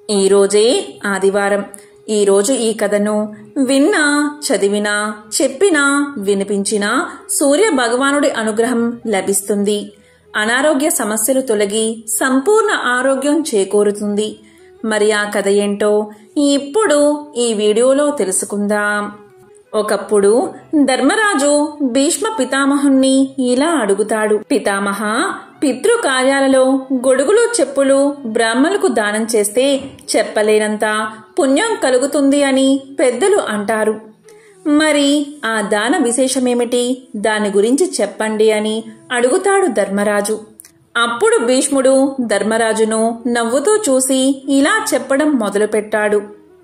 ఈరోజే ఆదివారం ఈరోజు ఈ కథను విన్నా చదివినా చెప్పినా వినిపించినా సూర్య భగవానుడి అనుగ్రహం లభిస్తుంది అనారోగ్య సమస్యలు తొలగి సంపూర్ణ ఆరోగ్యం చేకూరుతుంది మరి ఆ కథ ఏంటో ఇప్పుడు ఈ వీడియోలో తెలుసుకుందాం ఒకప్పుడు ధర్మరాజు భీష్మ పితామహుణ్ణి ఇలా అడుగుతాడు పితామహ పితృ కార్యాలలో గొడుగులు చెప్పులు బ్రాహ్మణులకు దానం చేస్తే చెప్పలేనంత పుణ్యం కలుగుతుంది అని పెద్దలు అంటారు మరి ఆ దాన విశేషమేమిటి దాని గురించి చెప్పండి అని అడుగుతాడు ధర్మరాజు అప్పుడు భీష్ముడు ధర్మరాజును నవ్వుతూ చూసి ఇలా చెప్పడం మొదలుపెట్టాడు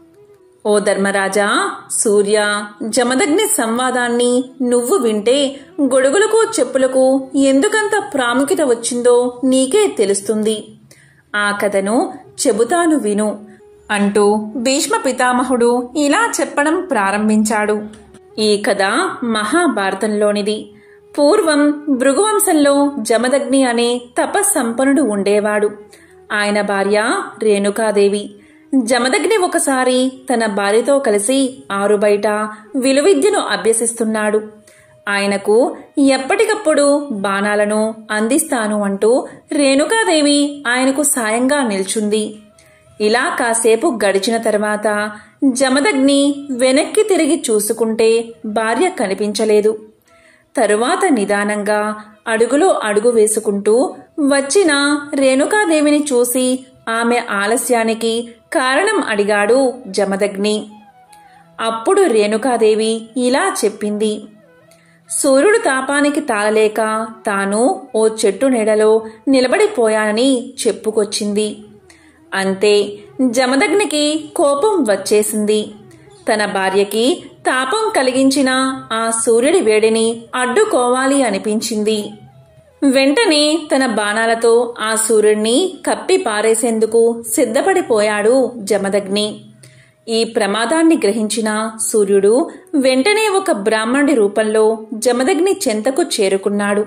ఓ ధర్మరాజా సూర్య జమదగ్ని సంవాదాన్ని నువ్వు వింటే గొడుగులకు చెప్పులకు ఎందుకంత ప్రాముఖ్యత వచ్చిందో నీకే తెలుస్తుంది ఆ కథను చెబుతాను విను అంటూ భీష్మ పితామహుడు ఇలా చెప్పడం ప్రారంభించాడు ఈ కథ మహాభారతంలోనిది పూర్వం భృగువంశంలో జమదగ్ని అనే తపస్సంపన్నుడు ఉండేవాడు ఆయన భార్య రేణుకాదేవి జమదగ్ని ఒకసారి తన భార్యతో కలిసి ఆరుబయట విలువిద్యను అభ్యసిస్తున్నాడు ఆయనకు ఎప్పటికప్పుడు బాణాలను అందిస్తాను అంటూ రేణుకాదేవి ఆయనకు సాయంగా నిల్చుంది ఇలా కాసేపు గడిచిన తర్వాత జమదగ్ని వెనక్కి తిరిగి చూసుకుంటే భార్య కనిపించలేదు తరువాత నిదానంగా అడుగులో అడుగు వేసుకుంటూ వచ్చిన రేణుకాదేవిని చూసి ఆమె ఆలస్యానికి కారణం అడిగాడు జమదగ్ని అప్పుడు రేణుకాదేవి ఇలా చెప్పింది సూర్యుడు తాపానికి తాళలేక తాను ఓ చెట్టు నీడలో నిలబడిపోయానని చెప్పుకొచ్చింది అంతే జమదగ్నికి కోపం వచ్చేసింది తన భార్యకి తాపం కలిగించిన ఆ సూర్యుడి వేడిని అడ్డుకోవాలి అనిపించింది వెంటనే తన బాణాలతో ఆ సూర్యుడిని కప్పి పారేసేందుకు సిద్ధపడిపోయాడు జమదగ్ని ఈ ప్రమాదాన్ని గ్రహించిన సూర్యుడు వెంటనే ఒక బ్రాహ్మణుడి రూపంలో జమదగ్ని చెంతకు చేరుకున్నాడు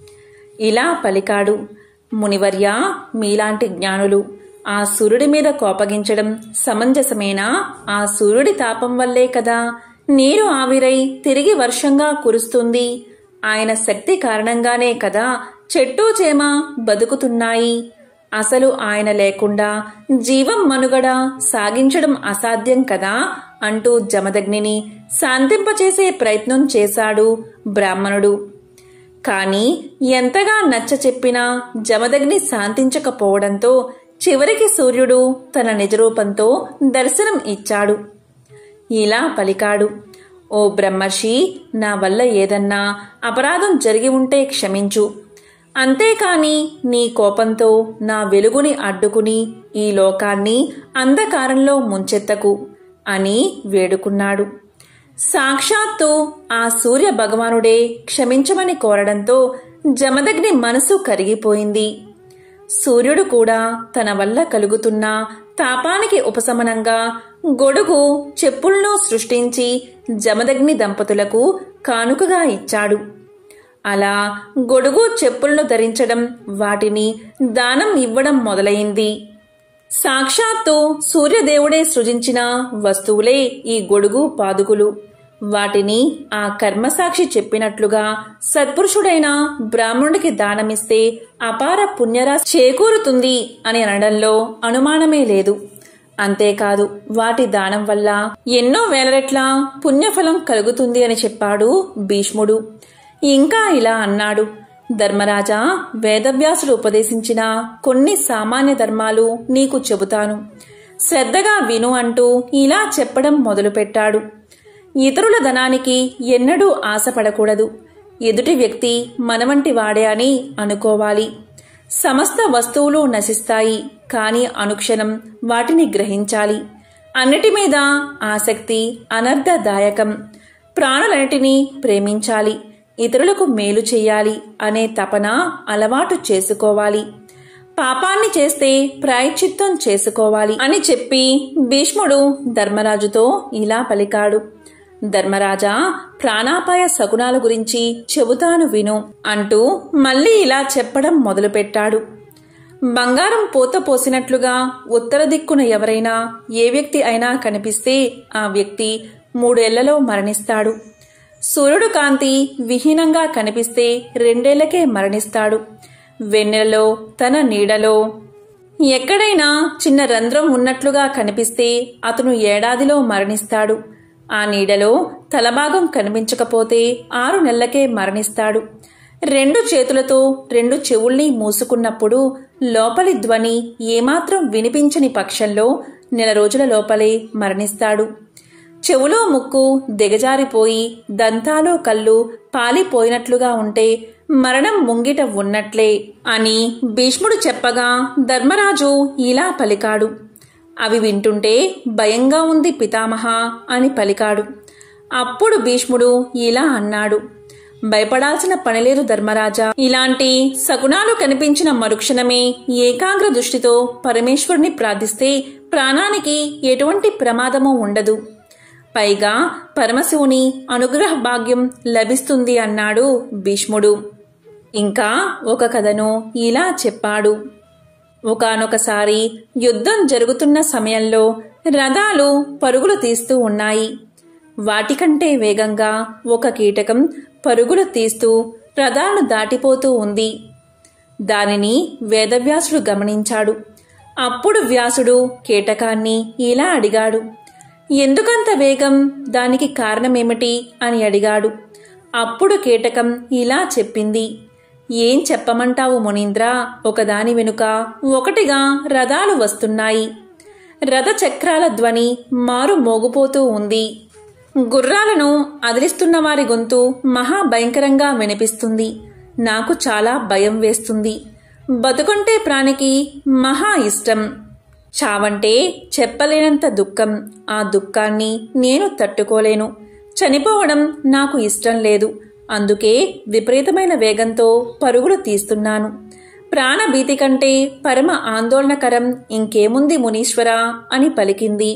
ఇలా పలికాడు మునివర్య మీలాంటి జ్ఞానులు ఆ సూర్యుడి మీద కోపగించడం సమంజసమేనా ఆ సూర్యుడి తాపం వల్లే కదా నీరు ఆవిరై తిరిగి వర్షంగా కురుస్తుంది ఆయన శక్తి కారణంగానే కదా చెట్టు చేమ బతుకుతున్నాయి అసలు ఆయన లేకుండా జీవం మనుగడ సాగించడం అసాధ్యం కదా అంటూ జమదగ్నిని శాంతింపచేసే ప్రయత్నం చేశాడు బ్రాహ్మణుడు కాని ఎంతగా నచ్చ చెప్పినా జమదగ్ని శాంతించకపోవడంతో చివరికి సూర్యుడు తన నిజరూపంతో దర్శనం ఇచ్చాడు ఇలా పలికాడు ఓ బ్రహ్మర్షి నా వల్ల ఏదన్నా అపరాధం జరిగి ఉంటే క్షమించు అంతేకాని నీ కోపంతో నా వెలుగుని అడ్డుకుని ఈ లోకాన్ని అంధకారంలో ముంచెత్తకు అని వేడుకున్నాడు సాక్షాత్తు ఆ సూర్య భగవానుడే క్షమించమని కోరడంతో జమదగ్ని మనసు కరిగిపోయింది సూర్యుడు కూడా తన వల్ల కలుగుతున్న తాపానికి ఉపశమనంగా గొడుగు చెప్పులను సృష్టించి జమదగ్ని దంపతులకు కానుకగా ఇచ్చాడు అలా గొడుగు చెప్పులను ధరించడం వాటిని దానం ఇవ్వడం మొదలైంది సాక్షాత్తు సూర్యదేవుడే సృజించిన వస్తువులే ఈ గొడుగు పాదుకులు వాటిని ఆ కర్మసాక్షి చెప్పినట్లుగా సత్పురుషుడైన బ్రాహ్మణుడికి దానమిస్తే అపార పుణ్యరా చేకూరుతుంది అని అనడంలో అనుమానమే లేదు అంతేకాదు వాటి దానం వల్ల ఎన్నో వేల రెట్ల పుణ్యఫలం కలుగుతుంది అని చెప్పాడు భీష్ముడు ఇంకా ఇలా అన్నాడు ధర్మరాజా వేదవ్యాసుడు ఉపదేశించిన కొన్ని సామాన్య ధర్మాలు నీకు చెబుతాను శ్రద్ధగా విను అంటూ ఇలా చెప్పడం మొదలుపెట్టాడు ఇతరుల ధనానికి ఎన్నడూ ఆశపడకూడదు ఎదుటి వ్యక్తి మనవంటి వాడే అని అనుకోవాలి సమస్త వస్తువులు నశిస్తాయి కాని అనుక్షణం వాటిని గ్రహించాలి అన్నిటి మీద ఆసక్తి అనర్థదాయకం ప్రాణులన్నిటినీ ప్రేమించాలి ఇతరులకు మేలు చేయాలి అనే తపన అలవాటు చేసుకోవాలి పాపాన్ని చేస్తే ప్రాయశ్చిత్తం చేసుకోవాలి అని చెప్పి భీష్ముడు ధర్మరాజుతో ఇలా పలికాడు ధర్మరాజా ప్రాణాపాయ శకునాల గురించి చెబుతాను విను అంటూ మళ్ళీ ఇలా చెప్పడం మొదలుపెట్టాడు బంగారం పూత పోసినట్లుగా ఉత్తర దిక్కున ఎవరైనా ఏ వ్యక్తి అయినా కనిపిస్తే ఆ వ్యక్తి మూడేళ్లలో మరణిస్తాడు సూర్యుడు కాంతి విహీనంగా కనిపిస్తే రెండేళ్లకే మరణిస్తాడు వెన్నెలలో తన నీడలో ఎక్కడైనా చిన్న రంధ్రం ఉన్నట్లుగా కనిపిస్తే అతను ఏడాదిలో మరణిస్తాడు ఆ నీడలో తలభాగం కనిపించకపోతే ఆరు నెలలకే మరణిస్తాడు రెండు చేతులతో రెండు చెవుల్ని మూసుకున్నప్పుడు లోపలి ధ్వని ఏమాత్రం వినిపించని పక్షంలో నెల రోజుల లోపలే మరణిస్తాడు చెవులో ముక్కు దిగజారిపోయి దంతాలు కళ్ళు పాలిపోయినట్లుగా ఉంటే మరణం ముంగిట ఉన్నట్లే అని భీష్ముడు చెప్పగా ధర్మరాజు ఇలా పలికాడు అవి వింటుంటే భయంగా ఉంది పితామహ అని పలికాడు అప్పుడు భీష్ముడు ఇలా అన్నాడు భయపడాల్సిన పనిలేదు ధర్మరాజా ఇలాంటి సగుణాలు కనిపించిన మరుక్షణమే ఏకాగ్ర దృష్టితో పరమేశ్వరుని ప్రార్థిస్తే ప్రాణానికి ఎటువంటి ప్రమాదము ఉండదు పైగా పరమశివుని అనుగ్రహ భాగ్యం లభిస్తుంది అన్నాడు భీష్ముడు ఇంకా ఒక కథను ఇలా చెప్పాడు ఒకనొకసారి యుద్ధం జరుగుతున్న సమయంలో రథాలు పరుగులు తీస్తూ ఉన్నాయి వాటికంటే వేగంగా ఒక కీటకం పరుగులు తీస్తూ రథాలను దాటిపోతూ ఉంది దానిని వేదవ్యాసుడు గమనించాడు అప్పుడు వ్యాసుడు కీటకాన్ని ఇలా అడిగాడు ఎందుకంత వేగం దానికి కారణమేమిటి అని అడిగాడు అప్పుడు కీటకం ఇలా చెప్పింది ఏం చెప్పమంటావు మునీంద్ర ఒకదాని వెనుక ఒకటిగా రథాలు వస్తున్నాయి రథ చక్రాల ధ్వని మారు మోగుపోతూ ఉంది గుర్రాలను అదిలిస్తున్న వారి గొంతు మహాభయంకరంగా వినిపిస్తుంది నాకు చాలా భయం వేస్తుంది బతుకుంటే ప్రాణికి మహా ఇష్టం చావంటే చెప్పలేనంత దుఃఖం ఆ దుఃఖాన్ని నేను తట్టుకోలేను చనిపోవడం నాకు ఇష్టం లేదు అందుకే విపరీతమైన వేగంతో పరుగులు తీస్తున్నాను ప్రాణభీతి కంటే పరమ ఆందోళనకరం ఇంకేముంది మునీశ్వరా అని పలికింది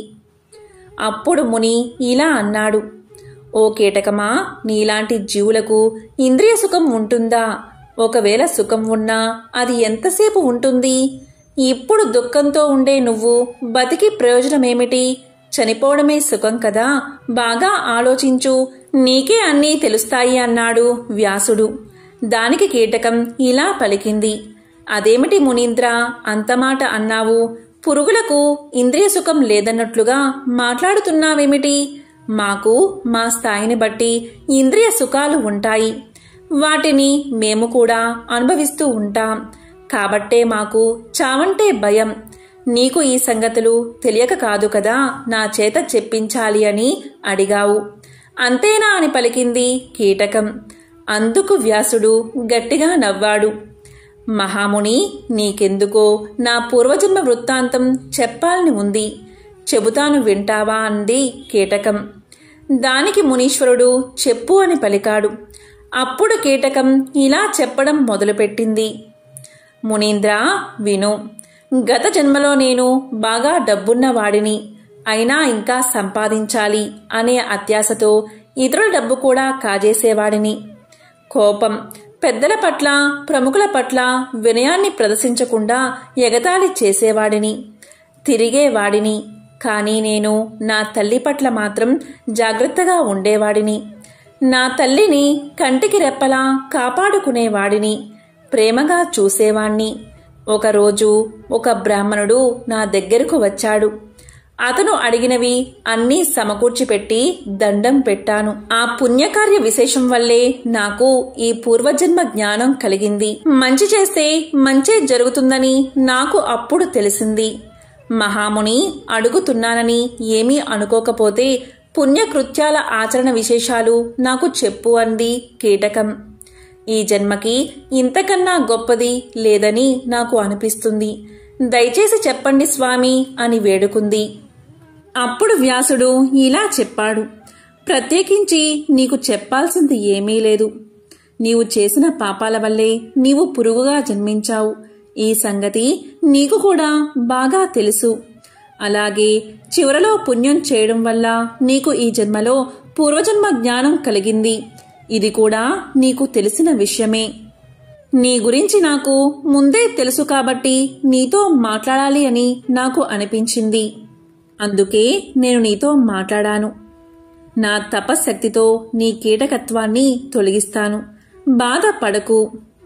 అప్పుడు ముని ఇలా అన్నాడు ఓ కీటకమా నీలాంటి జీవులకు ఇంద్రియ సుఖం ఉంటుందా ఒకవేళ సుఖం ఉన్నా అది ఎంతసేపు ఉంటుంది ఇప్పుడు దుఃఖంతో ఉండే నువ్వు బతికి ప్రయోజనమేమిటి చనిపోవడమే సుఖం కదా బాగా ఆలోచించు నీకే అన్నీ తెలుస్తాయి అన్నాడు వ్యాసుడు దానికి కీటకం ఇలా పలికింది అదేమిటి మునీంద్ర అంతమాట అన్నావు పురుగులకు ఇంద్రియ సుఖం లేదన్నట్లుగా మాట్లాడుతున్నావేమిటి మాకు మా స్థాయిని బట్టి ఇంద్రియ సుఖాలు ఉంటాయి వాటిని మేము కూడా అనుభవిస్తూ ఉంటాం కాబట్టే మాకు చావంటే భయం నీకు ఈ సంగతులు తెలియక కాదు కదా నా చేత చెప్పించాలి అని అడిగావు అంతేనా అని పలికింది కీటకం అందుకు వ్యాసుడు గట్టిగా నవ్వాడు మహాముని నీకెందుకో నా పూర్వజన్మ వృత్తాంతం చెప్పాలని ఉంది చెబుతాను వింటావా అంది కీటకం దానికి మునీశ్వరుడు చెప్పు అని పలికాడు అప్పుడు కీటకం ఇలా చెప్పడం మొదలుపెట్టింది మునీంద్ర విను గత జన్మలో నేను బాగా డబ్బున్న వాడిని అయినా ఇంకా సంపాదించాలి అనే అత్యాశతో ఇతరుల డబ్బు కూడా కాజేసేవాడిని కోపం పెద్దల పట్ల ప్రముఖుల పట్ల వినయాన్ని ప్రదర్శించకుండా ఎగతాళి చేసేవాడిని తిరిగేవాడిని కానీ నేను నా తల్లి పట్ల మాత్రం జాగ్రత్తగా ఉండేవాడిని నా తల్లిని కంటికి రెప్పలా కాపాడుకునేవాడిని ప్రేమగా చూసేవాణ్ణి ఒకరోజు ఒక బ్రాహ్మణుడు నా దగ్గరకు వచ్చాడు అతను అడిగినవి అన్నీ సమకూర్చిపెట్టి దండం పెట్టాను ఆ పుణ్యకార్య విశేషం వల్లే నాకు ఈ పూర్వజన్మ జ్ఞానం కలిగింది మంచి చేస్తే మంచే జరుగుతుందని నాకు అప్పుడు తెలిసింది మహాముని అడుగుతున్నానని ఏమీ అనుకోకపోతే పుణ్యకృత్యాల ఆచరణ విశేషాలు నాకు చెప్పు అంది కీటకం ఈ జన్మకి ఇంతకన్నా గొప్పది లేదని నాకు అనిపిస్తుంది దయచేసి చెప్పండి స్వామి అని వేడుకుంది అప్పుడు వ్యాసుడు ఇలా చెప్పాడు ప్రత్యేకించి నీకు చెప్పాల్సింది ఏమీ లేదు నీవు చేసిన పాపాల వల్లే నీవు పురుగుగా జన్మించావు ఈ సంగతి నీకు కూడా బాగా తెలుసు అలాగే చివరలో పుణ్యం చేయడం వల్ల నీకు ఈ జన్మలో పూర్వజన్మ జ్ఞానం కలిగింది ఇది కూడా నీకు తెలిసిన విషయమే నీ గురించి నాకు ముందే తెలుసు కాబట్టి నీతో మాట్లాడాలి అని నాకు అనిపించింది అందుకే నేను నీతో మాట్లాడాను నా తపశక్తితో నీ కీటకత్వాన్ని తొలగిస్తాను బాధపడకు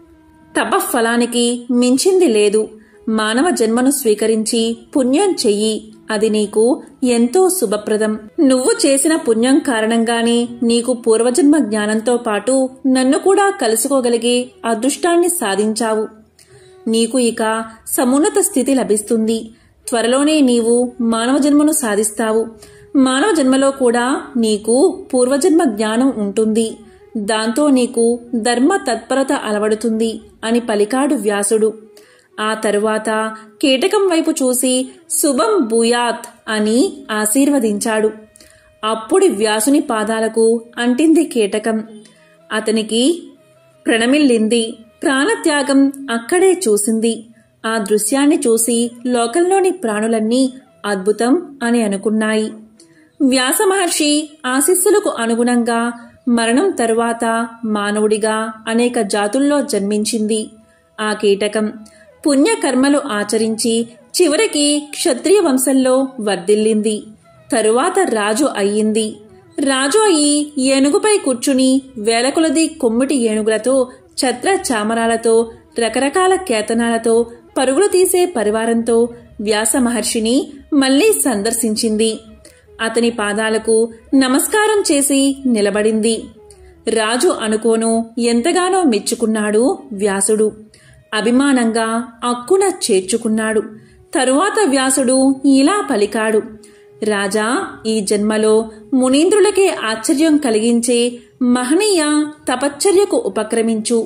తపఫలానికి మించింది లేదు మానవ జన్మను స్వీకరించి పుణ్యం చెయ్యి అది నీకు ఎంతో శుభప్రదం నువ్వు చేసిన పుణ్యం కారణంగానే నీకు పూర్వజన్మ జ్ఞానంతో పాటు నన్ను కూడా కలుసుకోగలిగే అదృష్టాన్ని సాధించావు నీకు ఇక సమున్నత స్థితి లభిస్తుంది త్వరలోనే నీవు మానవ జన్మను సాధిస్తావు మానవ జన్మలో కూడా నీకు పూర్వజన్మ జ్ఞానం ఉంటుంది దాంతో నీకు ధర్మ తత్పరత అలవడుతుంది అని పలికాడు వ్యాసుడు ఆ తరువాత కీటకం వైపు చూసి శుభం భూయాత్ అని ఆశీర్వదించాడు అప్పుడు వ్యాసుని పాదాలకు అంటింది కీటకం అతనికి ప్రణమిల్లింది ప్రాణత్యాగం అక్కడే చూసింది ఆ దృశ్యాన్ని చూసి లోకంలోని ప్రాణులన్నీ అద్భుతం అని అనుకున్నాయి వ్యాస మహర్షి ఆశీస్సులకు అనుగుణంగా మరణం తరువాత మానవుడిగా అనేక జాతుల్లో జన్మించింది ఆ కీటకం పుణ్యకర్మలు ఆచరించి చివరికి క్షత్రియ వంశంలో వర్ధిల్లింది తరువాత రాజు అయ్యింది రాజు అయి ఏనుగుపై కూర్చుని వేలకొలది కొమ్మిటి ఏనుగులతో ఛత్ర చామరాలతో రకరకాల కేతనాలతో పరుగులు తీసే పరివారంతో వ్యాస మహర్షిని మళ్లీ సందర్శించింది అతని పాదాలకు నమస్కారం చేసి నిలబడింది రాజు అనుకోను ఎంతగానో మెచ్చుకున్నాడు వ్యాసుడు అభిమానంగా అక్కున చేర్చుకున్నాడు తరువాత వ్యాసుడు ఇలా పలికాడు రాజా ఈ జన్మలో మునీంద్రులకే ఆశ్చర్యం కలిగించే మహనీయ తపశ్చర్యకు ఉపక్రమించు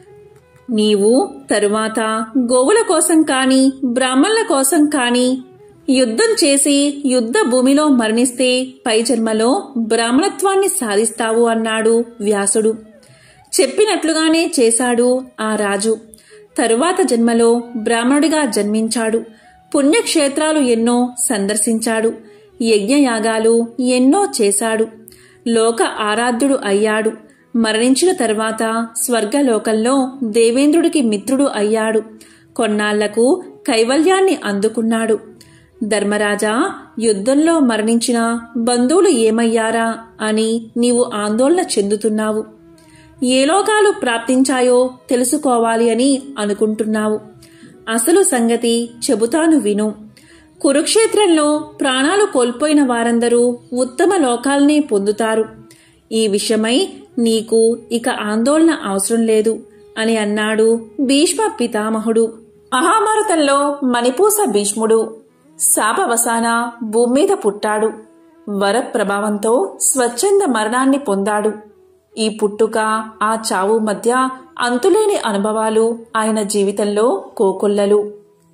నీవు తరువాత గోవుల కోసం కాని బ్రాహ్మణుల కోసం కాని యుద్ధం చేసి యుద్ధ భూమిలో మరణిస్తే పై జన్మలో బ్రాహ్మణత్వాన్ని సాధిస్తావు అన్నాడు వ్యాసుడు చెప్పినట్లుగానే చేశాడు ఆ రాజు తరువాత జన్మలో బ్రాహ్మణుడిగా జన్మించాడు పుణ్యక్షేత్రాలు ఎన్నో సందర్శించాడు యజ్ఞయాగాలు ఎన్నో చేశాడు లోక ఆరాధ్యుడు అయ్యాడు మరణించిన తర్వాత స్వర్గలోకంలో దేవేంద్రుడికి మిత్రుడు అయ్యాడు కొన్నాళ్లకు కైవల్యాన్ని అందుకున్నాడు ధర్మరాజా యుద్ధంలో మరణించిన బంధువులు ఏమయ్యారా అని నీవు ఆందోళన చెందుతున్నావు ఏ లోకాలు ప్రాప్తించాయో తెలుసుకోవాలి అని అనుకుంటున్నావు అసలు సంగతి చెబుతాను విను కురుక్షేత్రంలో ప్రాణాలు కోల్పోయిన వారందరూ ఉత్తమ లోకాల్ని పొందుతారు ఈ విషయమై నీకు ఇక ఆందోళన అవసరం లేదు అని అన్నాడు భీష్మ పితామహుడు మహాభారతంలో మణిపూస భీష్ముడు శాపవసాన భూమి మీద పుట్టాడు వర ప్రభావంతో స్వచ్ఛంద మరణాన్ని పొందాడు ఈ పుట్టుక ఆ చావు మధ్య అంతులేని అనుభవాలు ఆయన జీవితంలో కోకొల్లలు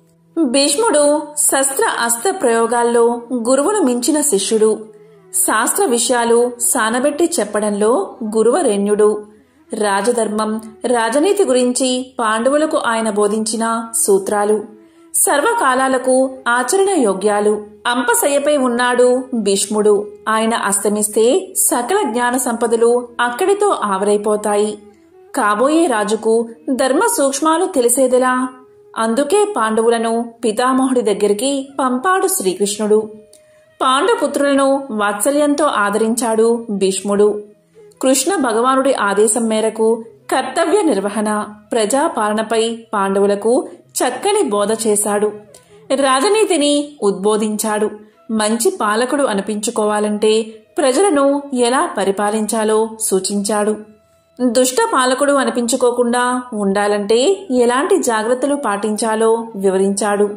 భీష్ముడు శస్త్ర అస్త్ర ప్రయోగాల్లో గురువును మించిన శిష్యుడు శాస్త్ర విషయాలు సానబెట్టి చెప్పడంలో గురువరెణ్యుడు రాజధర్మం రాజనీతి గురించి పాండవులకు ఆయన బోధించిన సూత్రాలు సర్వకాలాలకు ఆచరణ యోగ్యాలు అంపశయ్యపై ఉన్నాడు భీష్ముడు ఆయన అస్తమిస్తే సకల జ్ఞాన సంపదలు అక్కడితో ఆవరైపోతాయి కాబోయే రాజుకు ధర్మ సూక్ష్మాలు తెలిసేదిలా అందుకే పాండవులను పితామహుడి దగ్గరికి పంపాడు శ్రీకృష్ణుడు పాండుపుత్రులను వాత్సల్యంతో ఆదరించాడు భీష్ముడు కృష్ణ భగవానుడి ఆదేశం మేరకు కర్తవ్య నిర్వహణ ప్రజాపాలనపై పాండవులకు చక్కని బోధ చేశాడు రాజనీతిని ఉద్బోధించాడు మంచి పాలకుడు అనిపించుకోవాలంటే ప్రజలను ఎలా పరిపాలించాలో సూచించాడు దుష్ట పాలకుడు అనిపించుకోకుండా ఉండాలంటే ఎలాంటి జాగ్రత్తలు పాటించాలో వివరించాడు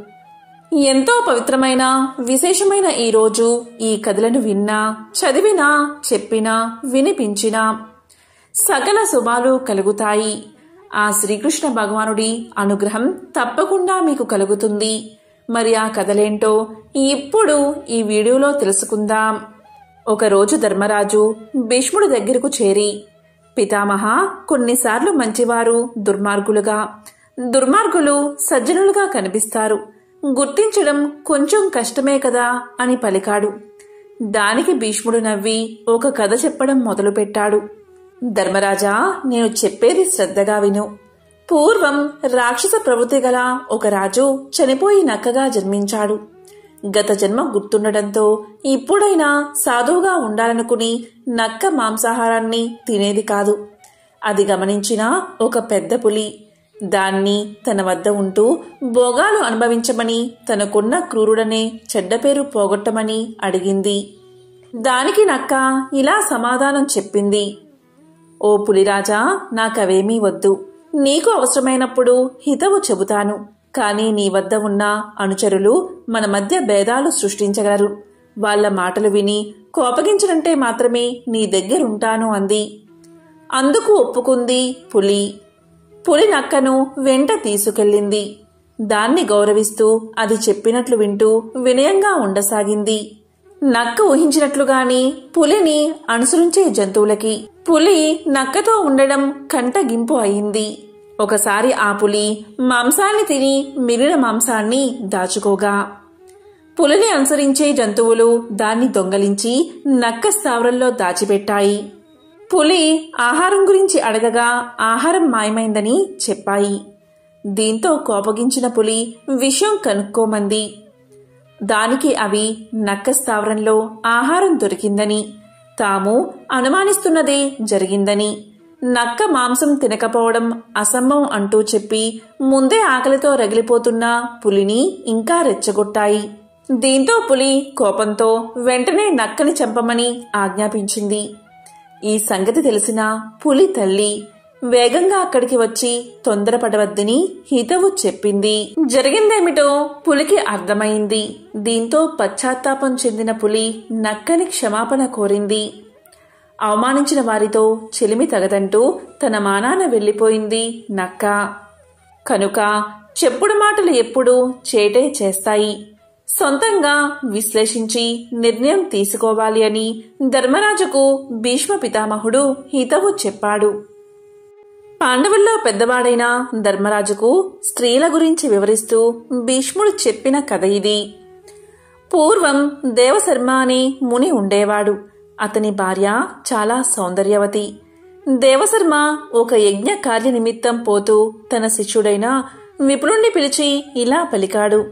ఎంతో పవిత్రమైన విశేషమైన ఈ రోజు ఈ కథలను విన్నా చదివినా చెప్పినా వినిపించినా సకల శుభాలు కలుగుతాయి ఆ శ్రీకృష్ణ భగవానుడి అనుగ్రహం తప్పకుండా మీకు కలుగుతుంది మరి ఆ కథలేంటో ఇప్పుడు ఈ వీడియోలో తెలుసుకుందాం ఒకరోజు ధర్మరాజు భీష్ముడి దగ్గరకు చేరి పితామహ కొన్నిసార్లు మంచివారు దుర్మార్గులుగా దుర్మార్గులు సజ్జనులుగా కనిపిస్తారు గుర్తించడం కొంచెం కష్టమే కదా అని పలికాడు దానికి భీష్ముడు నవ్వి ఒక కథ చెప్పడం మొదలుపెట్టాడు ధర్మరాజా నేను చెప్పేది శ్రద్ధగా విను పూర్వం రాక్షస ప్రవృత్తి గల ఒక రాజు చనిపోయి నక్కగా జన్మించాడు గత జన్మ గుర్తుండటంతో ఇప్పుడైనా సాధువుగా ఉండాలనుకుని నక్క మాంసాహారాన్ని తినేది కాదు అది గమనించిన ఒక పెద్ద పులి దాన్ని తన వద్ద ఉంటూ భోగాలు అనుభవించమని తనకున్న క్రూరుడనే చెడ్డ పేరు పోగొట్టమని అడిగింది దానికి నక్క ఇలా సమాధానం చెప్పింది ఓ పులిరాజా నాకవేమీ వద్దు నీకు అవసరమైనప్పుడు హితవు చెబుతాను కానీ నీ వద్ద ఉన్న అనుచరులు మన మధ్య భేదాలు సృష్టించగలరు వాళ్ళ మాటలు విని కోపగించడంటే మాత్రమే నీ దగ్గరుంటాను అంది అందుకు ఒప్పుకుంది పులి పులి నక్కను వెంట తీసుకెళ్ళింది దాన్ని గౌరవిస్తూ అది చెప్పినట్లు వింటూ వినయంగా ఉండసాగింది నక్క ఊహించినట్లుగాని పులిని అనుసరించే జంతువులకి పులి నక్కతో ఉండడం కంటగింపు అయింది ఒకసారి ఆ పులి మాంసాన్ని తిని మిగిలిన మాంసాన్ని దాచుకోగా పులిని అనుసరించే జంతువులు దాన్ని దొంగలించి నక్క స్థావరంలో దాచిపెట్టాయి పులి ఆహారం గురించి అడగగా ఆహారం మాయమైందని చెప్పాయి దీంతో కోపగించిన పులి విషయం కనుక్కోమంది దానికి అవి నక్క స్థావరంలో ఆహారం దొరికిందని తాము అనుమానిస్తున్నదే జరిగిందని నక్క మాంసం తినకపోవడం అసంభవం అంటూ చెప్పి ముందే ఆకలితో రగిలిపోతున్న పులిని ఇంకా రెచ్చగొట్టాయి దీంతో పులి కోపంతో వెంటనే నక్కని చంపమని ఆజ్ఞాపించింది ఈ సంగతి తెలిసిన పులి తల్లి వేగంగా అక్కడికి వచ్చి తొందరపడవద్దని హితవు చెప్పింది జరిగిందేమిటో పులికి అర్థమైంది దీంతో పశ్చాత్తాపం చెందిన పులి నక్కని క్షమాపణ కోరింది అవమానించిన వారితో చెలిమి తగదంటూ తన మానాన వెళ్లిపోయింది నక్క కనుక చెప్పుడు మాటలు ఎప్పుడూ చేటే చేస్తాయి సొంతంగా విశ్లేషించి నిర్ణయం తీసుకోవాలి అని ధర్మరాజుకు భీష్మ పితామహుడు హితవు చెప్పాడు పాండవుల్లో పెద్దవాడైన ధర్మరాజుకు స్త్రీల గురించి వివరిస్తూ భీష్ముడు చెప్పిన కథ ఇది పూర్వం దేవశర్మ అనే ముని ఉండేవాడు అతని భార్య చాలా సౌందర్యవతి దేవశర్మ ఒక యజ్ఞ కార్య నిమిత్తం పోతూ తన శిష్యుడైన విపులుణ్ణి పిలిచి ఇలా పలికాడు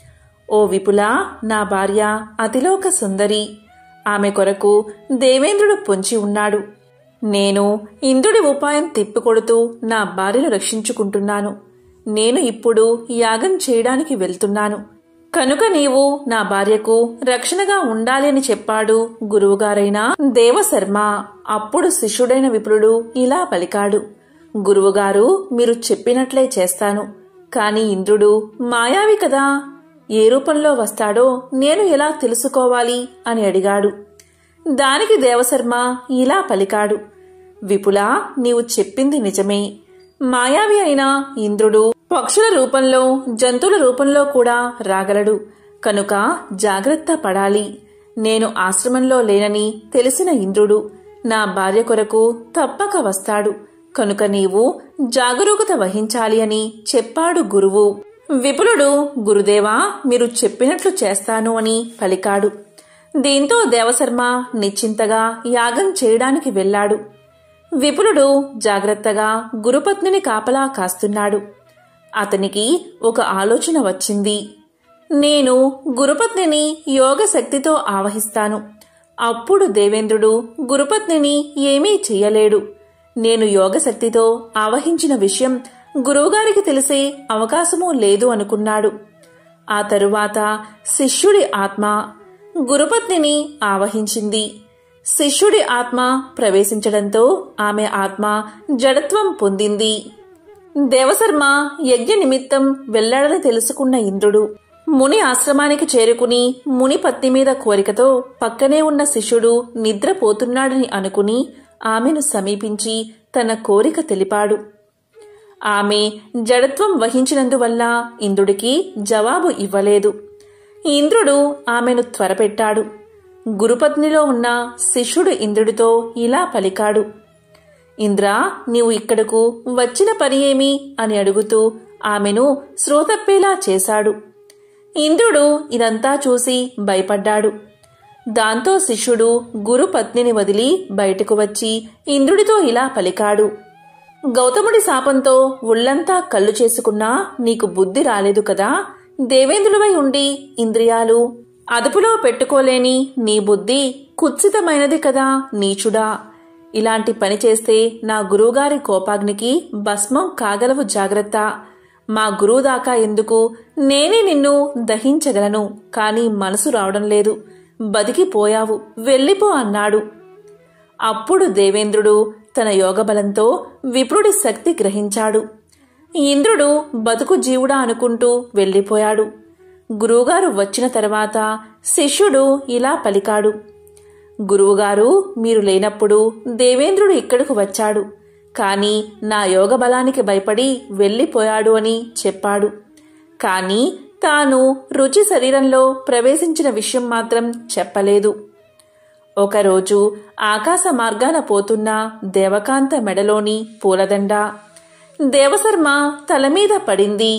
ఓ విపుల నా భార్య అతిలోక సుందరి ఆమె కొరకు దేవేంద్రుడు పొంచి ఉన్నాడు నేను ఇంద్రుడి ఉపాయం తిప్పికొడుతూ నా భార్యను రక్షించుకుంటున్నాను నేను ఇప్పుడు యాగం చేయడానికి వెళ్తున్నాను కనుక నీవు నా భార్యకు రక్షణగా ఉండాలి అని చెప్పాడు గురువుగారైన దేవశర్మ అప్పుడు శిష్యుడైన విపులుడు ఇలా పలికాడు గురువుగారు మీరు చెప్పినట్లే చేస్తాను కాని ఇంద్రుడు మాయావి కదా ఏ రూపంలో వస్తాడో నేను ఎలా తెలుసుకోవాలి అని అడిగాడు దానికి దేవశర్మ ఇలా పలికాడు విపులా నీవు చెప్పింది నిజమే మాయావి అయిన ఇంద్రుడు పక్షుల రూపంలో జంతువుల రూపంలో కూడా రాగలడు కనుక జాగ్రత్త పడాలి నేను ఆశ్రమంలో లేనని తెలిసిన ఇంద్రుడు నా భార్య కొరకు తప్పక వస్తాడు కనుక నీవు జాగరూకత వహించాలి అని చెప్పాడు గురువు విపులుడు గురుదేవా మీరు చెప్పినట్లు చేస్తాను అని పలికాడు దీంతో దేవశర్మ నిశ్చింతగా యాగం చేయడానికి వెళ్ళాడు విపులుడు జాగ్రత్తగా గురుపత్నిని కాపలా కాస్తున్నాడు అతనికి ఒక ఆలోచన వచ్చింది నేను గురుపత్నిని యోగ శక్తితో ఆవహిస్తాను అప్పుడు దేవేంద్రుడు గురుపత్నిని ఏమీ చెయ్యలేడు నేను యోగశక్తితో ఆవహించిన విషయం గురువుగారికి తెలిసే అవకాశమూ లేదు అనుకున్నాడు ఆ తరువాత శిష్యుడి ఆత్మ గురుపత్నిని ఆవహించింది శిష్యుడి ఆత్మ ప్రవేశించడంతో ఆమె ఆత్మ జడత్వం పొందింది దేవశర్మ యజ్ఞ నిమిత్తం వెళ్లాడని తెలుసుకున్న ఇంద్రుడు ముని ఆశ్రమానికి చేరుకుని ముని పత్ని మీద కోరికతో పక్కనే ఉన్న శిష్యుడు నిద్రపోతున్నాడని అనుకుని ఆమెను సమీపించి తన కోరిక తెలిపాడు ఆమె జడత్వం వహించినందువల్ల ఇంద్రుడికి జవాబు ఇవ్వలేదు ఇంద్రుడు ఆమెను త్వరపెట్టాడు గురుపత్నిలో ఉన్న శిష్యుడు ఇంద్రుడితో ఇలా పలికాడు ఇంద్రా నీవు ఇక్కడకు వచ్చిన పని ఏమి అని అడుగుతూ ఆమెను శ్రోతప్పేలా చేశాడు ఇంద్రుడు ఇదంతా చూసి భయపడ్డాడు దాంతో శిష్యుడు గురుపత్నిని వదిలి బయటకు వచ్చి ఇంద్రుడితో ఇలా పలికాడు గౌతముడి శాపంతో ఒళ్లంతా కళ్ళు చేసుకున్నా నీకు బుద్ధి రాలేదు కదా దేవేంద్రుడివై ఉండి ఇంద్రియాలు అదుపులో పెట్టుకోలేని నీ బుద్ధి కుత్సితమైనది కదా నీచుడా ఇలాంటి పని చేస్తే నా గురువుగారి కోపాగ్నికి భస్మం కాగలవు జాగ్రత్త మా గురువు దాకా ఎందుకు నేనే నిన్ను దహించగలను కాని మనసు రావడం లేదు బతికిపోయావు వెళ్ళిపో అన్నాడు అప్పుడు దేవేంద్రుడు తన యోగబలంతో విప్రుడి శక్తి గ్రహించాడు ఇంద్రుడు బతుకు జీవుడా అనుకుంటూ వెళ్ళిపోయాడు గురువుగారు వచ్చిన తర్వాత శిష్యుడు ఇలా పలికాడు గురువుగారు మీరు లేనప్పుడు దేవేంద్రుడు ఇక్కడకు వచ్చాడు కాని నా యోగ బలానికి భయపడి వెళ్ళిపోయాడు అని చెప్పాడు కాని తాను రుచి శరీరంలో ప్రవేశించిన విషయం మాత్రం చెప్పలేదు ఒకరోజు ఆకాశ మార్గాన పోతున్న దేవకాంత మెడలోని పూలదండ దేవశర్మ తల మీద పడింది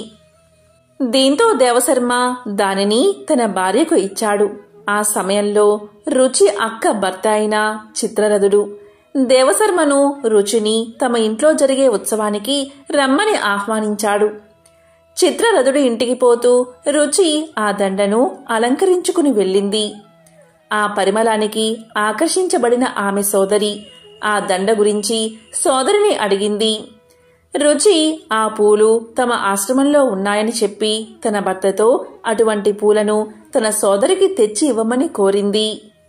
దీంతో దేవశర్మ దానిని తన భార్యకు ఇచ్చాడు ఆ సమయంలో రుచి అక్క భర్త అయిన చిత్రరథుడు దేవశర్మను రుచిని తమ ఇంట్లో జరిగే ఉత్సవానికి రమ్మని ఆహ్వానించాడు చిత్రరథుడు ఇంటికి పోతూ రుచి ఆ దండను అలంకరించుకుని వెళ్ళింది ఆ పరిమళానికి ఆకర్షించబడిన ఆమె సోదరి ఆ దండ గురించి సోదరిని అడిగింది రుచి ఆ పూలు తమ ఆశ్రమంలో ఉన్నాయని చెప్పి తన భర్తతో అటువంటి పూలను తన సోదరికి తెచ్చి ఇవ్వమని కోరింది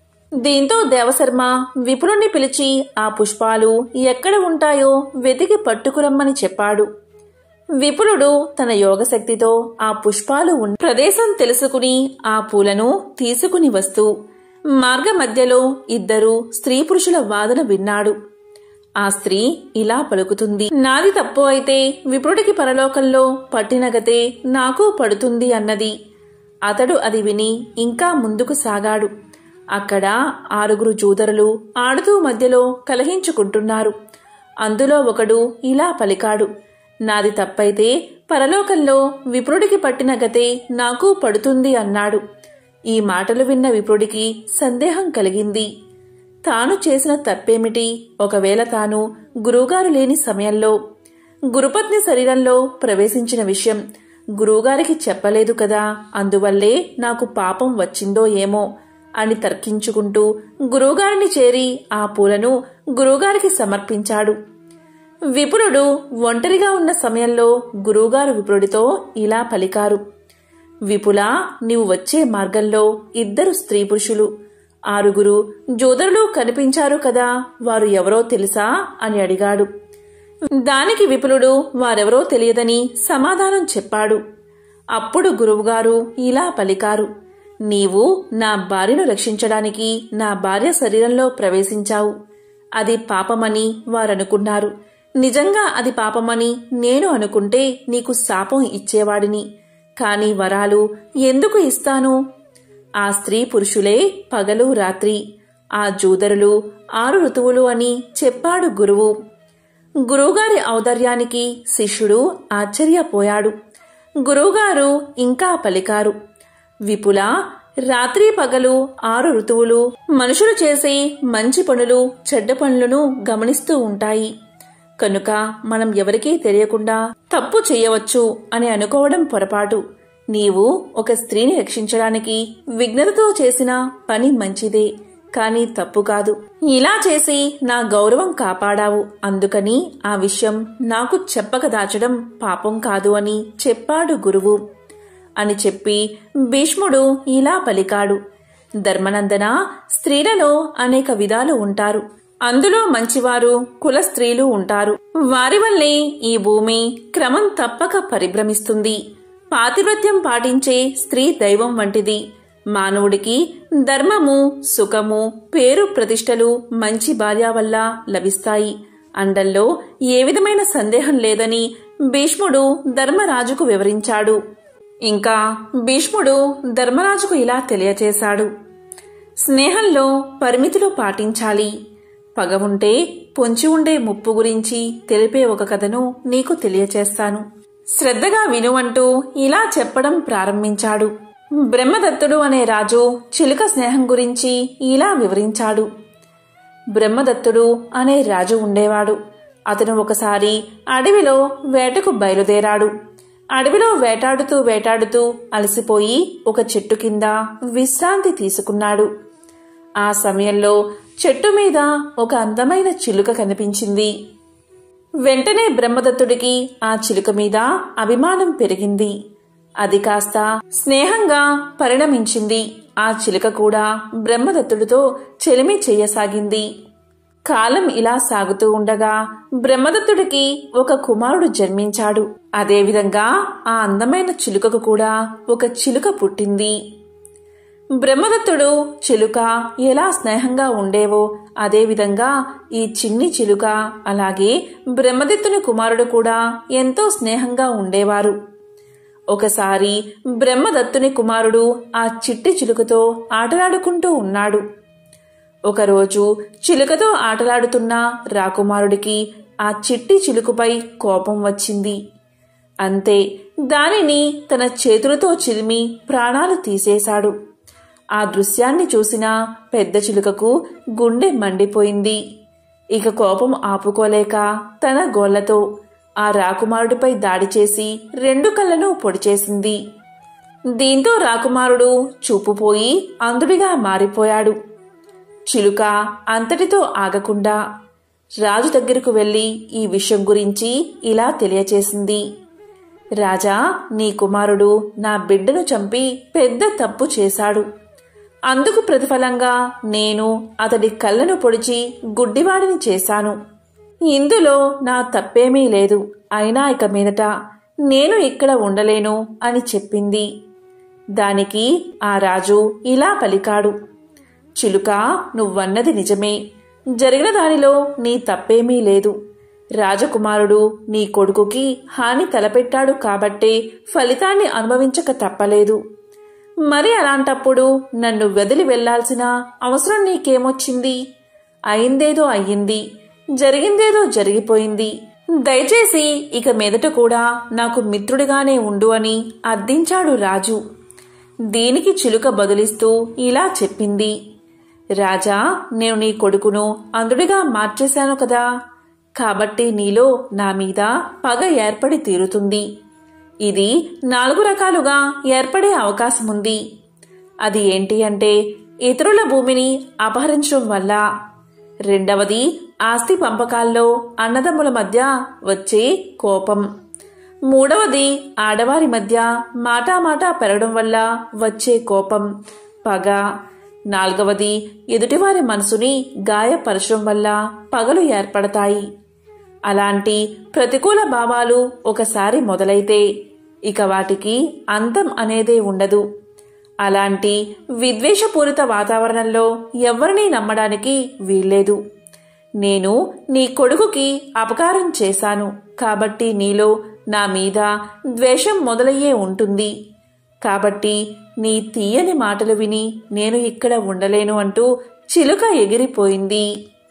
దీంతో దేవశర్మ విపులుణ్ణి పిలిచి ఆ పుష్పాలు ఎక్కడ ఉంటాయో వెతికి పట్టుకురమ్మని చెప్పాడు విపులుడు తన యోగశక్తితో ఆ పుష్పాలు ఉన్న ప్రదేశం తెలుసుకుని ఆ పూలను తీసుకుని వస్తూ మార్గ మధ్యలో ఇద్దరు స్త్రీ పురుషుల వాదన విన్నాడు ఆ స్త్రీ ఇలా పలుకుతుంది నాది తప్పు అయితే విప్రుడికి పరలోకంలో పట్టినగతే నాకు పడుతుంది అన్నది అతడు అది విని ఇంకా ముందుకు సాగాడు అక్కడ ఆరుగురు జూదరులు ఆడుతూ మధ్యలో కలహించుకుంటున్నారు అందులో ఒకడు ఇలా పలికాడు నాది తప్పైతే పరలోకంలో విప్రుడికి పట్టిన గతే నాకు పడుతుంది అన్నాడు ఈ మాటలు విన్న విప్రుడికి సందేహం కలిగింది తాను చేసిన తప్పేమిటి ఒకవేళ తాను గురువుగారు లేని సమయంలో గురుపత్ని శరీరంలో ప్రవేశించిన విషయం గురువుగారికి చెప్పలేదు కదా అందువల్లే నాకు పాపం వచ్చిందో ఏమో అని తర్కించుకుంటూ గురువుగారిని చేరి ఆ పూలను గురువుగారికి సమర్పించాడు విపురుడు ఒంటరిగా ఉన్న సమయంలో గురువుగారు విపురుడితో ఇలా పలికారు విపులా నీవు వచ్చే మార్గంలో ఇద్దరు స్త్రీ పురుషులు ఆరుగురు జోదరులు కనిపించారు కదా వారు ఎవరో తెలుసా అని అడిగాడు దానికి విపులుడు వారెవరో తెలియదని సమాధానం చెప్పాడు అప్పుడు గురువుగారు ఇలా పలికారు నీవు నా భార్యను రక్షించడానికి నా భార్య శరీరంలో ప్రవేశించావు అది పాపమని వారనుకున్నారు నిజంగా అది పాపమని నేను అనుకుంటే నీకు శాపం ఇచ్చేవాడిని కాని వరాలు ఎందుకు ఇస్తాను ఆ స్త్రీ పురుషులే పగలు రాత్రి ఆ జూదరులు ఆరు ఋతువులు అని చెప్పాడు గురువు గురువుగారి ఔదార్యానికి శిష్యుడు ఆశ్చర్యపోయాడు గురువుగారు ఇంకా పలికారు విపుల రాత్రి పగలు ఆరు ఋతువులు మనుషులు చేసే మంచి పనులు చెడ్డ పనులను గమనిస్తూ ఉంటాయి కనుక మనం ఎవరికీ తెలియకుండా తప్పు చేయవచ్చు అని అనుకోవడం పొరపాటు నీవు ఒక స్త్రీని రక్షించడానికి విఘ్నతతో చేసిన పని మంచిదే కాని తప్పు కాదు ఇలా చేసి నా గౌరవం కాపాడావు అందుకని ఆ విషయం నాకు చెప్పక దాచడం పాపం కాదు అని చెప్పాడు గురువు అని చెప్పి భీష్ముడు ఇలా పలికాడు ధర్మనందన స్త్రీలలో అనేక విధాలు ఉంటారు అందులో మంచివారు కుల స్త్రీలు ఉంటారు వారి వల్లే ఈ భూమి క్రమం తప్పక పరిభ్రమిస్తుంది పాతివ్రత్యం పాటించే స్త్రీ దైవం వంటిది మానవుడికి ధర్మము సుఖము పేరు ప్రతిష్టలు మంచి భార్య వల్ల లభిస్తాయి అండల్లో ఏ విధమైన సందేహం లేదని భీష్ముడు ధర్మరాజుకు వివరించాడు ఇంకా భీష్ముడు ధర్మరాజుకు ఇలా తెలియచేశాడు స్నేహంలో పరిమితులు పాటించాలి పగ ఉంటే పొంచి ఉండే ముప్పు గురించి తెలిపే ఒక కథను నీకు తెలియచేస్తాను శ్రద్ధగా వినువంటూ ఇలా చెప్పడం ప్రారంభించాడు బ్రహ్మదత్తుడు అనే రాజు చిలుక స్నేహం గురించి ఇలా వివరించాడు బ్రహ్మదత్తుడు అనే రాజు ఉండేవాడు అతను ఒకసారి అడవిలో వేటకు బయలుదేరాడు అడవిలో వేటాడుతూ వేటాడుతూ అలసిపోయి ఒక చెట్టు కింద విశ్రాంతి తీసుకున్నాడు ఆ సమయంలో చెట్టు మీద ఒక అందమైన చిలుక కనిపించింది వెంటనే బ్రహ్మదత్తుడికి ఆ చిలుక మీద అభిమానం పెరిగింది అది కాస్త స్నేహంగా పరిణమించింది ఆ చిలుక కూడా బ్రహ్మదత్తుడితో చెలిమి చెయ్యసాగింది కాలం ఇలా సాగుతూ ఉండగా బ్రహ్మదత్తుడికి ఒక కుమారుడు జన్మించాడు అదేవిధంగా ఆ అందమైన చిలుకకు కూడా ఒక చిలుక పుట్టింది బ్రహ్మదత్తుడు చిలుక ఎలా స్నేహంగా ఉండేవో అదేవిధంగా ఈ చిన్ని చిలుక అలాగే బ్రహ్మదత్తుని కుమారుడు కూడా ఎంతో స్నేహంగా ఉండేవారు ఒకసారి బ్రహ్మదత్తుని కుమారుడు ఆ చిట్టి చిలుకతో ఆటలాడుకుంటూ ఉన్నాడు ఒకరోజు చిలుకతో ఆటలాడుతున్న రాకుమారుడికి ఆ చిట్టి చిలుకపై కోపం వచ్చింది అంతే దానిని తన చేతులతో చిరిమి ప్రాణాలు తీసేశాడు ఆ దృశ్యాన్ని చూసిన పెద్ద చిలుకకు గుండె మండిపోయింది ఇక కోపం ఆపుకోలేక తన గోళ్లతో ఆ రాకుమారుడిపై దాడి చేసి రెండు కళ్ళను పొడిచేసింది దీంతో రాకుమారుడు చూపుపోయి అంధుడిగా మారిపోయాడు చిలుక అంతటితో ఆగకుండా రాజు దగ్గరకు వెళ్లి ఈ విషయం గురించి ఇలా తెలియచేసింది రాజా నీ కుమారుడు నా బిడ్డను చంపి పెద్ద తప్పు చేశాడు అందుకు ప్రతిఫలంగా నేను అతడి కళ్ళను పొడిచి గుడ్డివాడిని చేశాను ఇందులో నా తప్పేమీ లేదు అయినా ఇక మీదట నేను ఇక్కడ ఉండలేను అని చెప్పింది దానికి ఆ రాజు ఇలా పలికాడు చిలుక నువ్వన్నది నిజమే జరిగిన దానిలో నీ తప్పేమీ లేదు రాజకుమారుడు నీ కొడుకుకి హాని తలపెట్టాడు కాబట్టే ఫలితాన్ని అనుభవించక తప్పలేదు మరి అలాంటప్పుడు నన్ను వదిలి వెళ్లాల్సిన అవసరం నీకేమొచ్చింది అయిందేదో అయ్యింది జరిగిందేదో జరిగిపోయింది దయచేసి ఇక మీదట కూడా నాకు మిత్రుడిగానే ఉండు అని అర్థించాడు రాజు దీనికి చిలుక బదులిస్తూ ఇలా చెప్పింది రాజా నేను నీ కొడుకును అందుడిగా మార్చేశాను కదా కాబట్టి నీలో నా మీద పగ ఏర్పడి తీరుతుంది ఇది నాలుగు రకాలుగా ఏర్పడే అవకాశముంది అది ఏంటి అంటే ఇతరుల భూమిని అపహరించడం వల్ల రెండవది ఆస్తి పంపకాల్లో అన్నదమ్ముల మధ్య వచ్చే కోపం మూడవది ఆడవారి మధ్య మాటామాటా పెరగడం వల్ల వచ్చే కోపం పగ నాలుగవది ఎదుటివారి మనసుని గాయపరచడం వల్ల పగలు ఏర్పడతాయి అలాంటి ప్రతికూల భావాలు ఒకసారి మొదలైతే ఇక వాటికి అంతం అనేదే ఉండదు అలాంటి విద్వేషపూరిత వాతావరణంలో ఎవరినీ నమ్మడానికి వీల్లేదు నేను నీ కొడుకుకి అపకారం చేశాను కాబట్టి నీలో నా మీద ద్వేషం మొదలయ్యే ఉంటుంది కాబట్టి నీ తీయని మాటలు విని నేను ఇక్కడ ఉండలేను అంటూ చిలుక ఎగిరిపోయింది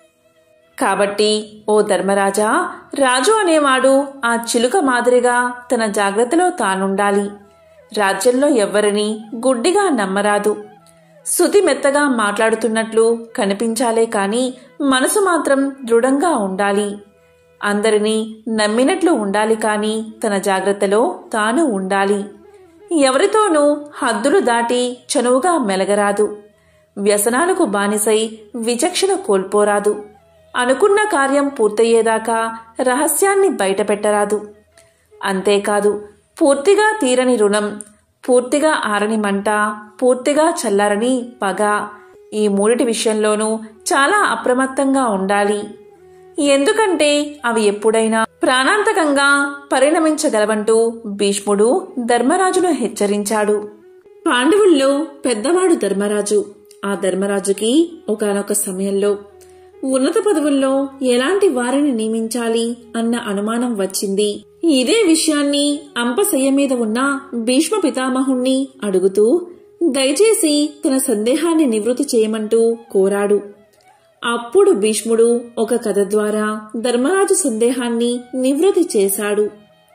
కాబట్టి ఓ ధర్మరాజా రాజు అనేవాడు ఆ చిలుక మాదిరిగా తన జాగ్రత్తలో తానుండాలి రాజ్యంలో ఎవ్వరిని గుడ్డిగా నమ్మరాదు శృతి మెత్తగా మాట్లాడుతున్నట్లు కనిపించాలే కాని మనసు మాత్రం దృఢంగా ఉండాలి అందరినీ నమ్మినట్లు ఉండాలి కాని తన జాగ్రత్తలో తాను ఉండాలి ఎవరితోనూ హద్దులు దాటి చనువుగా మెలగరాదు వ్యసనాలకు బానిసై విచక్షణ కోల్పోరాదు అనుకున్న కార్యం పూర్తయ్యేదాకా రహస్యాన్ని బయటపెట్టరాదు అంతేకాదు పూర్తిగా తీరని రుణం పూర్తిగా ఆరని మంట పూర్తిగా చల్లారని పగ ఈ మూడిటి విషయంలోనూ చాలా అప్రమత్తంగా ఉండాలి ఎందుకంటే అవి ఎప్పుడైనా ప్రాణాంతకంగా పరిణమించగలవంటూ భీష్ముడు ధర్మరాజును హెచ్చరించాడు పాండవుల్లో పెద్దవాడు ధర్మరాజు ఆ ధర్మరాజుకి ఒకనొక సమయంలో ఉన్నత పదవుల్లో ఎలాంటి వారిని నియమించాలి అన్న అనుమానం వచ్చింది ఇదే విషయాన్ని అంపశయ్య మీద ఉన్న భీష్మ పితామహుణ్ణి అడుగుతూ దయచేసి తన సందేహాన్ని నివృత్తి చేయమంటూ కోరాడు అప్పుడు భీష్ముడు ఒక కథ ద్వారా ధర్మరాజు సందేహాన్ని నివృత్తి చేశాడు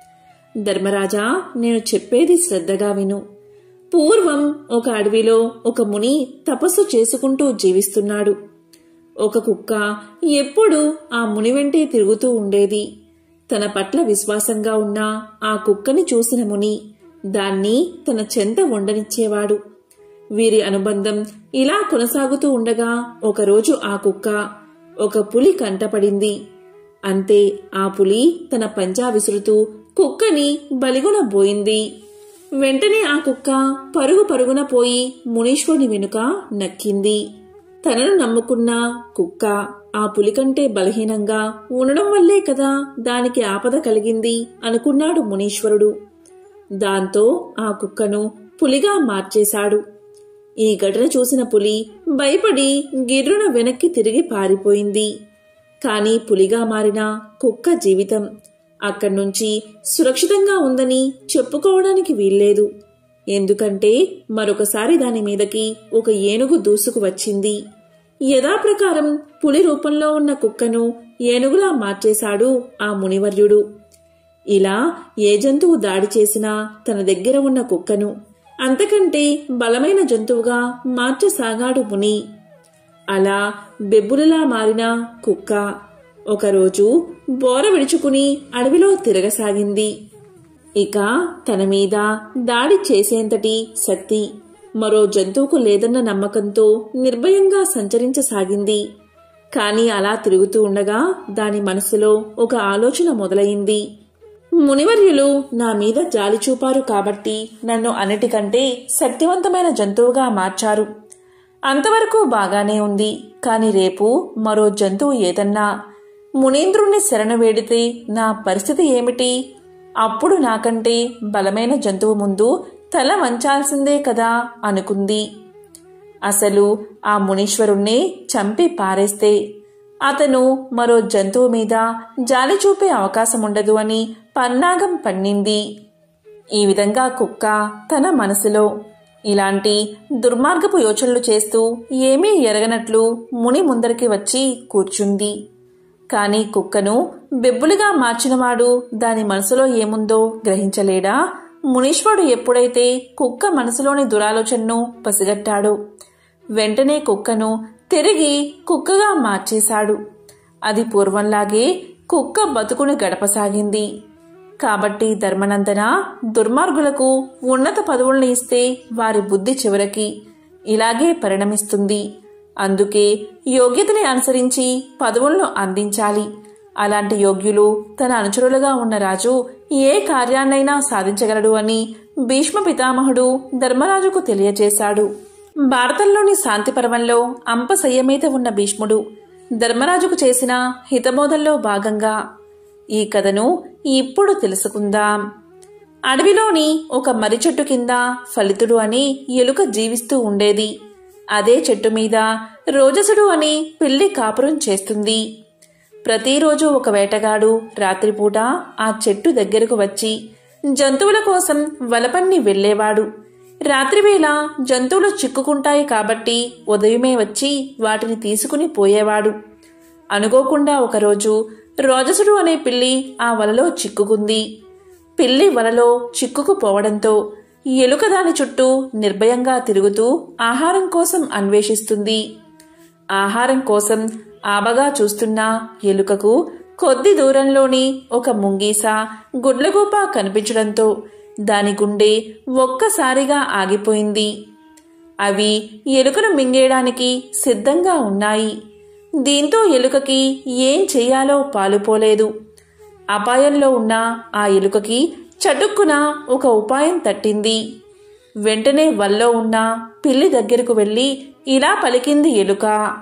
ధర్మరాజా నేను చెప్పేది శ్రద్ధగా విను పూర్వం ఒక అడవిలో ఒక ముని తపస్సు చేసుకుంటూ జీవిస్తున్నాడు ఒక కుక్క ఎప్పుడూ ఆ ముని వెంటే తిరుగుతూ ఉండేది తన పట్ల విశ్వాసంగా ఉన్న ఆ కుక్కని చూసిన ముని దాన్ని తన చెంత ఉండనిచ్చేవాడు వీరి అనుబంధం ఇలా కొనసాగుతూ ఉండగా ఒకరోజు ఆ కుక్క ఒక పులి కంటపడింది అంతే ఆ పులి తన పంజా విసురుతూ కుక్కని బలిగొన బోయింది వెంటనే ఆ కుక్క పరుగు పరుగున పోయి మునీశ్వరుని వెనుక నక్కింది తనను నమ్ముకున్న కుక్క ఆ పులి కంటే బలహీనంగా ఉండడం వల్లే కదా దానికి ఆపద కలిగింది అనుకున్నాడు మునీశ్వరుడు దాంతో ఆ కుక్కను పులిగా మార్చేశాడు ఈ ఘటన చూసిన పులి భయపడి గిర్రున వెనక్కి తిరిగి పారిపోయింది కాని పులిగా మారిన కుక్క జీవితం అక్కడ్నుంచి సురక్షితంగా ఉందని చెప్పుకోవడానికి వీల్లేదు ఎందుకంటే మరొకసారి దాని మీదకి ఒక ఏనుగు దూసుకు వచ్చింది యథాప్రకారం పులి రూపంలో ఉన్న కుక్కను ఏనుగులా మార్చేశాడు ఆ మునివర్యుడు ఇలా ఏ జంతువు దాడి చేసినా తన దగ్గర ఉన్న కుక్కను అంతకంటే బలమైన జంతువుగా మార్చసాగాడు ముని అలా బెబ్బులలా మారిన కుక్క ఒకరోజు బోర విడుచుకుని అడవిలో తిరగసాగింది ఇక తన మీద దాడి చేసేంతటి శక్తి మరో జంతువుకు లేదన్న నమ్మకంతో నిర్భయంగా సంచరించసాగింది కాని అలా తిరుగుతూ ఉండగా దాని మనసులో ఒక ఆలోచన మొదలైంది మునివర్యులు నా మీద జాలి చూపారు కాబట్టి నన్ను అన్నిటికంటే శక్తివంతమైన జంతువుగా మార్చారు అంతవరకు బాగానే ఉంది కాని రేపు మరో జంతువు ఏదన్నా మునీంద్రుణ్ణి శరణ వేడితే నా పరిస్థితి ఏమిటి అప్పుడు నాకంటే బలమైన జంతువు ముందు తల వంచాల్సిందే కదా అనుకుంది అసలు ఆ మునీశ్వరుణ్ణి చంపి పారేస్తే అతను మరో జంతువు మీద జాలి చూపే అవకాశం ఉండదు అని పన్నాగం పన్నింది ఈ విధంగా కుక్క తన మనసులో ఇలాంటి దుర్మార్గపు యోచనలు చేస్తూ ఏమీ ఎరగనట్లు ముని ముందరికి వచ్చి కూర్చుంది కాని కుక్కను బెబ్బులుగా మార్చినవాడు దాని మనసులో ఏముందో గ్రహించలేడా మునీశ్వరుడు ఎప్పుడైతే కుక్క మనసులోని దురాలోచనను పసిగట్టాడో వెంటనే కుక్కను తిరిగి కుక్కగా మార్చేశాడు అది పూర్వంలాగే కుక్క బతుకుని గడపసాగింది కాబట్టి ధర్మనందన దుర్మార్గులకు ఉన్నత పదవుల్ని ఇస్తే వారి బుద్ధి చివరికి ఇలాగే పరిణమిస్తుంది అందుకే యోగ్యతని అనుసరించి పదవులను అందించాలి అలాంటి యోగ్యులు తన అనుచరులుగా ఉన్న రాజు ఏ కార్యాన్నైనా సాధించగలడు అని భీష్మ పితామహుడు ధర్మరాజుకు తెలియజేశాడు భారతంలోని శాంతి పర్వంలో అంప సంయమేత ఉన్న భీష్ముడు ధర్మరాజుకు చేసిన హితబోధంలో భాగంగా ఈ కథను ఇప్పుడు తెలుసుకుందాం అడవిలోని ఒక మర్రి చెట్టు కింద ఫలితుడు అని ఎలుక జీవిస్తూ ఉండేది అదే చెట్టు మీద రోజసుడు అని పిల్లి కాపురం చేస్తుంది ప్రతిరోజు ఒక వేటగాడు రాత్రిపూట ఆ చెట్టు దగ్గరకు వచ్చి జంతువుల కోసం వలపన్ని వెళ్ళేవాడు రాత్రివేళ జంతువులు చిక్కుకుంటాయి కాబట్టి ఉదయమే వచ్చి వాటిని తీసుకుని పోయేవాడు అనుకోకుండా ఒకరోజు రోజసుడు అనే పిల్లి ఆ వలలో చిక్కుకుంది పిల్లి వలలో చిక్కుకుపోవడంతో ఎలుక దాని చుట్టూ నిర్భయంగా తిరుగుతూ ఆహారం కోసం అన్వేషిస్తుంది ఆహారం కోసం ఆబగా చూస్తున్న ఎలుకకు కొద్ది దూరంలోని ఒక ముంగీస గుడ్లగూప కనిపించడంతో దాని గుండె ఒక్కసారిగా ఆగిపోయింది అవి ఎలుకను మింగేయడానికి సిద్ధంగా ఉన్నాయి దీంతో ఎలుకకి ఏం చెయ్యాలో పాలుపోలేదు అపాయంలో ఉన్న ఆ ఎలుకకి చటుక్కున ఒక ఉపాయం తట్టింది వెంటనే వల్లో ఉన్న పిల్లి దగ్గరకు వెళ్ళి ఇలా పలికింది ఎలుక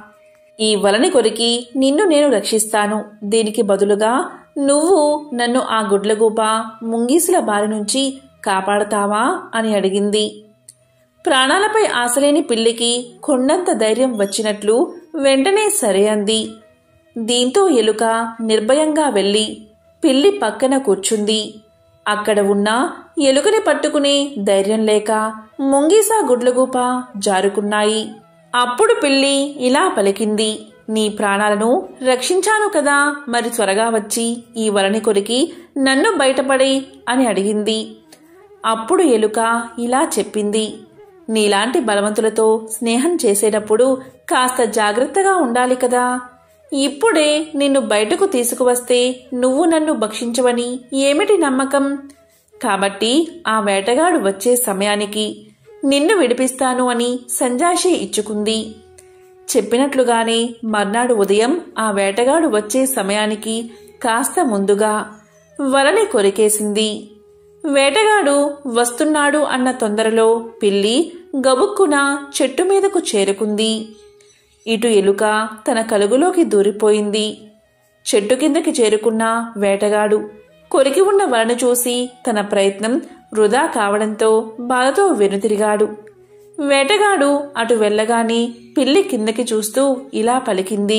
ఈ వలని కొరికి నిన్ను నేను రక్షిస్తాను దీనికి బదులుగా నువ్వు నన్ను ఆ గుడ్లగూప ముంగీసుల బారి నుంచి కాపాడతావా అని అడిగింది ప్రాణాలపై ఆశలేని పిల్లికి కొండంత ధైర్యం వచ్చినట్లు వెంటనే సరే అంది దీంతో ఎలుక నిర్భయంగా వెళ్ళి పిల్లి పక్కన కూర్చుంది అక్కడ ఉన్న ఎలుకని పట్టుకునే ధైర్యం లేక ముంగీసా గుడ్లగూప జారుకున్నాయి అప్పుడు పిల్లి ఇలా పలికింది నీ ప్రాణాలను రక్షించాను కదా మరి త్వరగా వచ్చి ఈ వలని కొరికి నన్ను బయటపడి అని అడిగింది అప్పుడు ఎలుక ఇలా చెప్పింది నీలాంటి బలవంతులతో స్నేహం చేసేటప్పుడు కాస్త జాగ్రత్తగా ఉండాలి కదా ఇప్పుడే నిన్ను బయటకు తీసుకువస్తే నువ్వు నన్ను భక్షించవని ఏమిటి నమ్మకం కాబట్టి ఆ వేటగాడు వచ్చే సమయానికి నిన్ను విడిపిస్తాను అని సంజాషి ఇచ్చుకుంది చెప్పినట్లుగానే మర్నాడు ఉదయం ఆ వేటగాడు వచ్చే సమయానికి కాస్త ముందుగా వలని కొరికేసింది వేటగాడు వస్తున్నాడు అన్న తొందరలో పిల్లి గబుక్కున చెట్టు మీదకు చేరుకుంది ఇటు ఎలుక తన కలుగులోకి దూరిపోయింది చెట్టు కిందకి చేరుకున్న వేటగాడు కొరికి ఉన్న వలను చూసి తన ప్రయత్నం వృధా కావడంతో బాధతో వెనుతిరిగాడు వేటగాడు అటు వెళ్ళగానే పిల్లి కిందకి చూస్తూ ఇలా పలికింది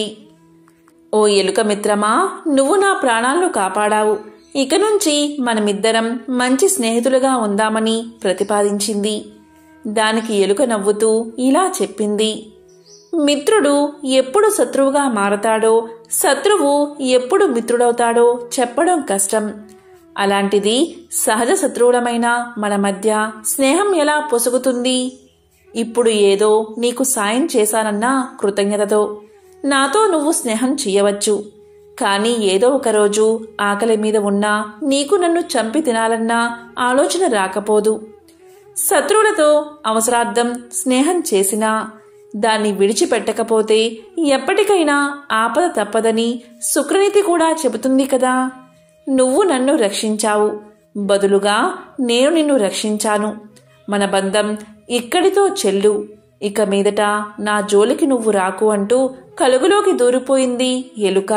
ఓ ఎలుక మిత్రమా నువ్వు నా ప్రాణాలను కాపాడావు ఇక నుంచి మనమిద్దరం మంచి స్నేహితులుగా ఉందామని ప్రతిపాదించింది దానికి ఎలుక నవ్వుతూ ఇలా చెప్పింది మిత్రుడు ఎప్పుడు శత్రువుగా మారతాడో శత్రువు ఎప్పుడు మిత్రుడవుతాడో చెప్పడం కష్టం అలాంటిది సహజ శత్రువులమైన మన మధ్య స్నేహం ఎలా పొసుగుతుంది ఇప్పుడు ఏదో నీకు సాయం చేశానన్న కృతజ్ఞతతో నాతో నువ్వు స్నేహం చేయవచ్చు కానీ ఏదో ఒకరోజు ఆకలి మీద ఉన్నా నీకు నన్ను చంపి తినాలన్న ఆలోచన రాకపోదు శత్రువులతో అవసరార్థం స్నేహం చేసినా దాన్ని విడిచిపెట్టకపోతే ఎప్పటికైనా ఆపద తప్పదని శుక్రనీతి కూడా చెబుతుంది కదా నువ్వు నన్ను రక్షించావు బదులుగా నేను నిన్ను రక్షించాను మన బంధం ఇక్కడితో చెల్లు ఇక మీదట నా జోలికి నువ్వు రాకు అంటూ కలుగులోకి దూరిపోయింది ఎలుక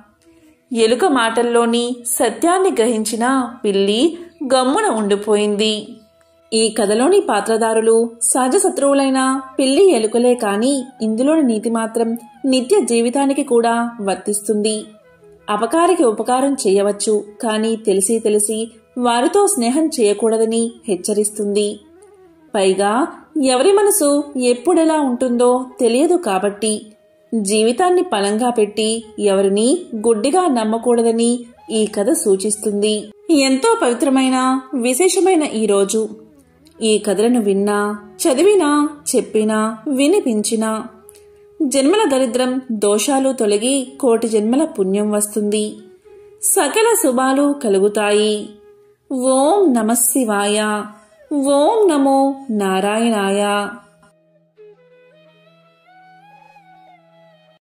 ఎలుక మాటల్లోని సత్యాన్ని గ్రహించిన పిల్లి గమ్మున ఉండిపోయింది ఈ కథలోని పాత్రధారులు సహజ శత్రువులైన పిల్లి ఎలుకలే కాని ఇందులోని నీతి మాత్రం నిత్య జీవితానికి కూడా వర్తిస్తుంది అపకారికి ఉపకారం చేయవచ్చు కానీ తెలిసి తెలిసి వారితో స్నేహం చేయకూడదని హెచ్చరిస్తుంది పైగా ఎవరి మనసు ఎప్పుడెలా ఉంటుందో తెలియదు కాబట్టి జీవితాన్ని పలంగా పెట్టి ఎవరిని గుడ్డిగా నమ్మకూడదని ఈ కథ సూచిస్తుంది ఎంతో పవిత్రమైన విశేషమైన ఈ రోజు ఈ కథలను విన్నా చదివినా చెప్పినా వినిపించినా జన్మల దరిద్రం దోషాలు తొలగి కోటి జన్మల పుణ్యం వస్తుంది సకల శుభాలు కలుగుతాయి ఓం నమ శివాయ ఓం నమో నారాయణాయ